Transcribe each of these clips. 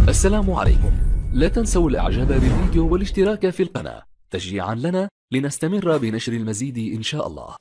السلام عليكم لا تنسوا الاعجاب بالفيديو والاشتراك في القناة تشجيعا لنا لنستمر بنشر المزيد ان شاء الله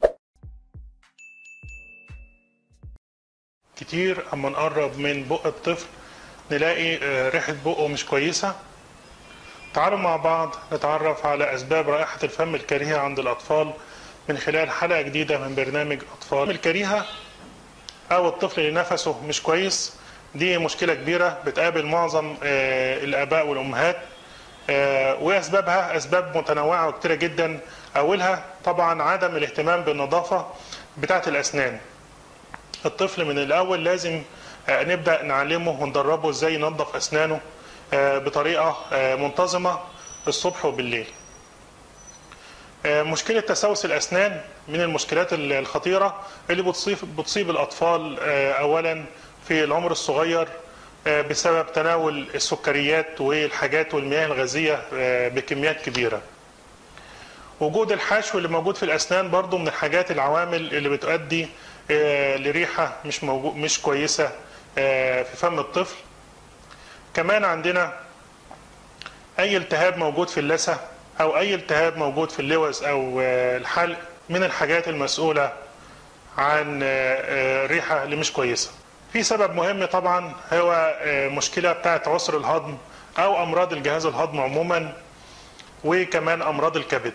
كتير اما نقرب من بق الطفل نلاقي آه، ريحة بقه مش كويسة تعالوا مع بعض نتعرف على أسباب رائحة الفم الكريهة عند الأطفال من خلال حلقة جديدة من برنامج أطفال الكريهة أو الطفل اللي نفسه مش كويس دي مشكلة كبيرة بتقابل معظم آه، الآباء والأمهات آه، وأسبابها أسباب متنوعة وكتيرة جدا أولها طبعا عدم الاهتمام بالنظافة بتاعة الأسنان الطفل من الاول لازم آه، نبدا نعلمه وندربه ازاي ينظف اسنانه آه، بطريقه آه، منتظمه الصبح وبالليل آه، مشكله تسوس الاسنان من المشكلات ال- الخطيره اللي بتصيب بتصيب الاطفال آه، اولا في العمر الصغير آه، بسبب تناول السكريات والحاجات والمياه الغازيه آه، بكميات كبيره وجود الحشو اللي موجود في الاسنان برضو من الحاجات العوامل اللي بتؤدي آه، لريحه مش موجود مش كويسه آه، في فم الطفل كمان عندنا اي التهاب موجود في اللثه او اي التهاب موجود في اللوز او آه، الحلق من الحاجات المسؤوله عن آه، آه، الريحه اللي مش كويسه في سبب مهم طبعا هو آه، مشكله بتاعه عسر الهضم او امراض الجهاز الهضمي عموما وكمان امراض الكبد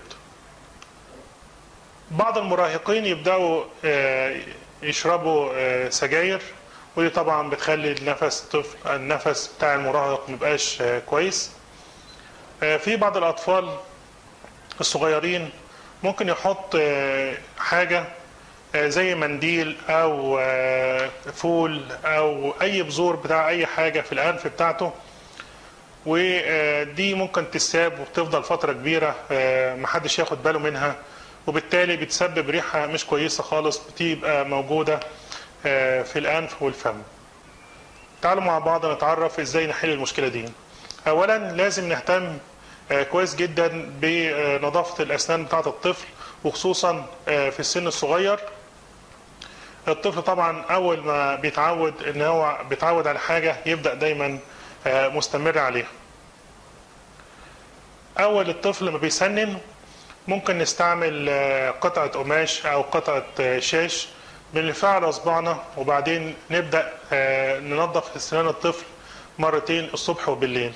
بعض المراهقين يبداوا آه، يشربوا آه، سجاير ودي طبعا بتخلي النفس الطفل النفس بتاع المراهق مبقاش آه، كويس آه، في بعض الاطفال الصغيرين ممكن يحط آه، حاجه آه، زي منديل او آه، فول او اي بذور بتاع اي حاجه في الانف بتاعته ودي ممكن تساب وبتفضل فترة كبيرة آه، محدش ياخد باله منها وبالتالي بتسبب ريحة مش كويسة خالص بتبقى موجودة آه، في الأنف والفم تعالوا مع بعض نتعرف ازاي نحل المشكلة دي أولا لازم نهتم آه، كويس جدا بنظافة الأسنان بتاعة الطفل وخصوصا آه، في السن الصغير الطفل طبعا اول ما بيتعود ان هو بيتعود على حاجه يبدا دايما آه، مستمر عليها اول الطفل ما بيسنن ممكن نستعمل آه، قطعه قماش او قطعه آه، شاش بنلفها على اصبعنا وبعدين نبدا آه، ننظف اسنان الطفل مرتين الصبح وبالليل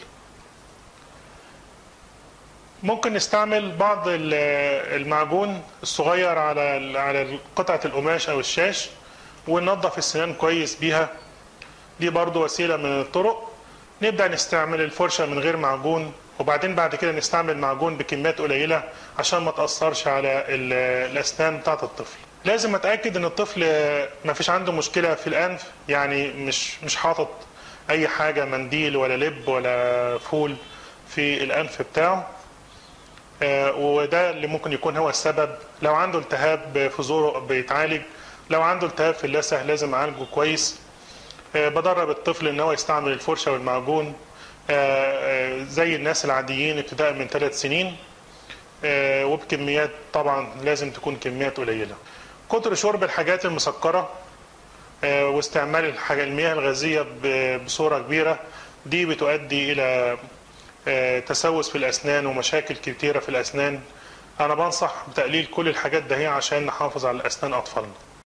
ممكن نستعمل بعض ال- المعجون الصغير على على قطعة القماش أو الشاش وننظف السنان كويس بيها دي برضو وسيلة من الطرق نبدأ نستعمل الفرشة من غير معجون وبعدين بعد كده نستعمل معجون بكميات قليلة عشان ما تأثرش على ال- الأسنان بتاعة الطفل لازم أتأكد إن الطفل ما فيش عنده مشكلة في الأنف يعني مش مش حاطط أي حاجة منديل ولا لب ولا فول في الأنف بتاعه آه، وده اللي ممكن يكون هو السبب لو عنده التهاب في زوره بيتعالج لو عنده التهاب في اللثه لازم اعالجه كويس آه، بدرب الطفل ان هو يستعمل الفرشه والمعجون آه، آه، زي الناس العاديين ابتداء من ثلاث سنين آه، وبكميات طبعا لازم تكون كميات قليله كتر شرب الحاجات المسكره آه، واستعمال الحاجة المياه الغازية ب- بصورة كبيرة دي بتؤدي إلى آه، تسوس في الأسنان ومشاكل كتيرة في الأسنان أنا بنصح بتقليل كل الحاجات ده عشان نحافظ على أسنان أطفالنا